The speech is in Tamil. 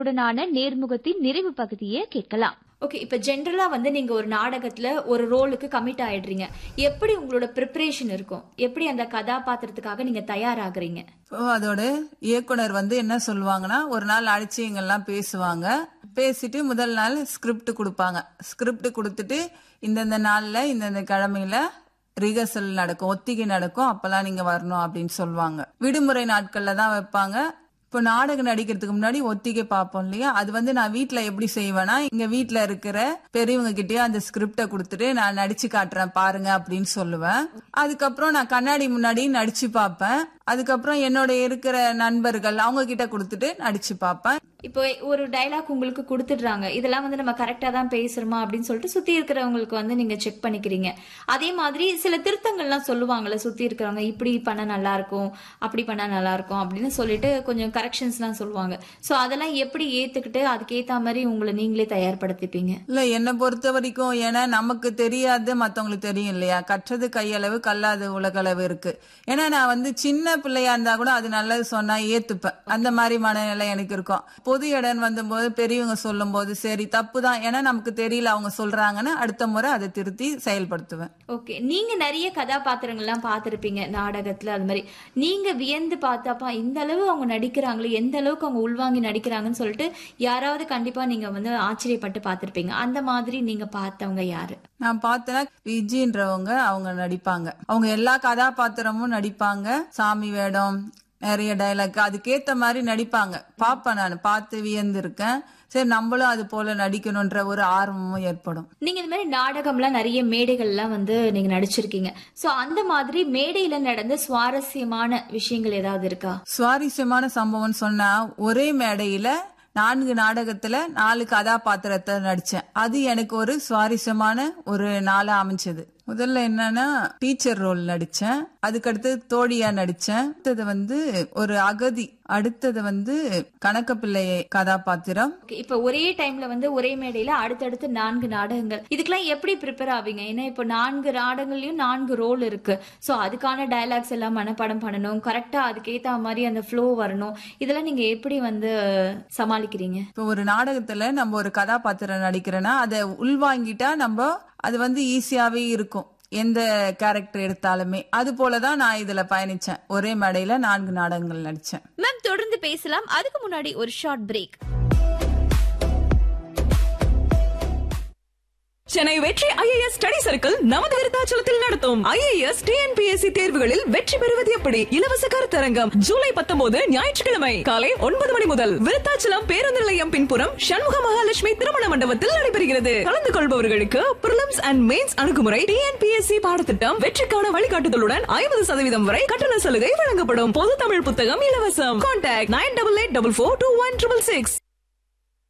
உடனான நேர்முகத்தின் நிறைவு பகுதியை கேட்கலாம் ஓகே இப்ப ஜென்ரலா வந்து நீங்க ஒரு நாடகத்துல ஒரு ரோலுக்கு கமிட் ஆயிடுறீங்க எப்படி உங்களோட ப்ரிப்பரேஷன் இருக்கும் எப்படி அந்த கதாபாத்திரத்துக்காக நீங்க தயாராகுறீங்க இப்போ அதோட இயக்குனர் வந்து என்ன சொல்லுவாங்கன்னா ஒரு நாள் அடிச்சவங்கெல்லாம் பேசுவாங்க பேசிட்டு முதல் நாள் ஸ்கிரிப்ட் கொடுப்பாங்க ஸ்கிரிப்ட் கொடுத்துட்டு இந்தந்த நாள்ல இந்தந்த கிழமையில ரிஹர்சல் நடக்கும் ஒத்திகை நடக்கும் அப்பெல்லாம் நீங்க வரணும் அப்படின்னு சொல்லுவாங்க விடுமுறை நாட்கள்ல தான் வைப்பாங்க இப்போ நாடகம் நடிக்கிறதுக்கு முன்னாடி ஒத்திகை பார்ப்போம் இல்லையா அது வந்து நான் வீட்ல எப்படி செய்வேன்னா இங்க வீட்ல இருக்கிற பெரியவங்க கிட்டயே அந்த ஸ்கிரிப்ட கொடுத்துட்டு நான் நடிச்சு காட்டுறேன் பாருங்க அப்படின்னு சொல்லுவேன் அதுக்கப்புறம் நான் கண்ணாடி முன்னாடி நடிச்சு பார்ப்பேன் அதுக்கப்புறம் என்னோட இருக்கிற நண்பர்கள் அவங்க கிட்ட கொடுத்துட்டு நடிச்சு பார்ப்பேன் இப்போ ஒரு டைலாக் உங்களுக்கு கொடுத்துடுறாங்க இதெல்லாம் வந்து நம்ம கரெக்டா தான் பேசுறோமா அப்படின்னு சொல்லிட்டு சுத்தி இருக்கிறவங்களுக்கு வந்து நீங்க செக் பண்ணிக்கிறீங்க அதே மாதிரி சில திருத்தங்கள்லாம் சொல்லுவாங்கல்ல சுத்தி இருக்கிறவங்க இப்படி பண்ணா நல்லா இருக்கும் அப்படி பண்ணா நல்லா இருக்கும் அப்படின்னு சொல்லிட்டு கொஞ்சம் கரெக்ஷன்ஸ்லாம் சொல்லுவாங்க சோ அதெல்லாம் எப்படி ஏத்துக்கிட்டு அதுக்கேத்த மாதிரி உங்களை நீங்களே தயார்படுத்திப்பீங்க இல்ல என்னை பொறுத்த வரைக்கும் ஏன்னா நமக்கு தெரியாது மத்தவங்களுக்கு தெரியும் இல்லையா கற்றது கையளவு கல்லாது உலகளவு இருக்கு ஏன்னா நான் வந்து சின்ன பிள்ளையா இருந்தா கூட அது நல்லது சொன்னா ஏத்துப்பேன் அந்த மாதிரி மனநிலை எனக்கு இருக்கும் பொது இடம் வந்தபோது பெரியவங்க சொல்லும் போது சரி தப்பு தான் ஏன்னா நமக்கு தெரியல அவங்க சொல்றாங்கன்னு அடுத்த முறை அதை திருத்தி செயல்படுத்துவேன் ஓகே நீங்க நிறைய கதாபாத்திரங்கள்லாம் பார்த்திருப்பீங்க நாடகத்துல அது மாதிரி நீங்க வியந்து பார்த்தப்பா இந்த அளவு அவங்க நடிக்கிறாங்களே எந்த அளவுக்கு அவங்க உள்வாங்கி நடிக்கிறாங்கன்னு சொல்லிட்டு யாராவது கண்டிப்பா நீங்க வந்து ஆச்சரியப்பட்டு பார்த்திருப்பீங்க அந்த மாதிரி நீங்க பார்த்தவங்க யாரு நான் பார்த்தேன்னா விஜின்றவங்க அவங்க நடிப்பாங்க அவங்க எல்லா கதாபாத்திரமும் நடிப்பாங்க சாமி வேடம் நிறைய டைலாக் அதுக்கேத்த மாதிரி நடிப்பாங்க பாப்பேன் நான் பார்த்து வியந்திருக்கேன் சரி நம்மளும் அது போல நடிக்கணும்ன்ற ஒரு ஆர்வமும் ஏற்படும் நீங்க இந்த மாதிரி நாடகம்லாம் நிறைய மேடைகள்லாம் வந்து நீங்க நடிச்சிருக்கீங்க சோ அந்த மாதிரி மேடையில நடந்த சுவாரஸ்யமான விஷயங்கள் ஏதாவது இருக்கா சுவாரஸ்யமான சம்பவம் சொன்னா ஒரே மேடையில நான்கு நாடகத்துல நாலு கதாபாத்திரத்தை நடிச்சேன் அது எனக்கு ஒரு சுவாரஸ்யமான ஒரு நாளா அமைஞ்சது முதல்ல என்னன்னா டீச்சர் ரோல் நடிச்சேன் அதுக்கடுத்து தோழியா நடிச்சேன் அடுத்தது வந்து ஒரு அகதி அடுத்தது வந்து கணக்கப்பிள்ளை கதாபாத்திரம் Okay, இப்ப ஒரே டைம்ல வந்து ஒரே மேடையில அடுத்தடுத்து நான்கு நாடகங்கள் இதுக்கெல்லாம் எப்படி ப்ரிப்பேர் ஆவீங்க ஏன்னா இப்போ நான்கு நாடகங்கள்லயும் நான்கு ரோல் இருக்கு சோ அதுக்கான டயலாக்ஸ் எல்லாம் மனப்பாடம் பண்ணணும் கரெக்டா அதுக்கேத்த மாதிரி அந்த ஃப்ளோ வரணும் இதெல்லாம் நீங்க எப்படி வந்து சமாளிக்கிறீங்க இப்போ ஒரு நாடகத்துல நம்ம ஒரு கதாபாத்திரம் நடிக்கிறோன்னா அதை உள்வாங்கிட்டா நம்ம அது வந்து ஈஸியாவே இருக்கும் எந்த கேரக்டர் எடுத்தாலுமே அது போலதான் நான் இதுல பயணிச்சேன் ஒரே மேடையில நான்கு நாடகங்கள் நடிச்சேன் மேம் தொடர்ந்து பேசலாம் அதுக்கு முன்னாடி ஒரு ஷார்ட் பிரேக் சென்னை வெற்றி ஐஏஎஸ் ஸ்டடி சர்க்கிள் நமது விருத்தாச்சலத்தில் நடத்தும் ஐஏஎஸ் டிஎன்பிஎஸ்சி தேர்வுகளில் வெற்றி பெறுவது எப்படி இலவச கருத்தரங்கம் ஜூலை பத்தொன்பது ஞாயிற்றுக்கிழமை காலை ஒன்பது மணி முதல் விருத்தாச்சலம் பேருந்து நிலையம் பின்புறம் சண்முக மகாலட்சுமி திருமண மண்டபத்தில் நடைபெறுகிறது கலந்து கொள்பவர்களுக்கு பிரிலிம்ஸ் அண்ட் மெயின்ஸ் அணுகுமுறை டிஎன்பிஎஸ்சி பாடத்திட்டம் வெற்றிக்கான வழிகாட்டுதலுடன் ஐம்பது சதவீதம் வரை கட்டண சலுகை வழங்கப்படும் பொது தமிழ் புத்தகம் இலவசம் contact nine double eight double four two one triple six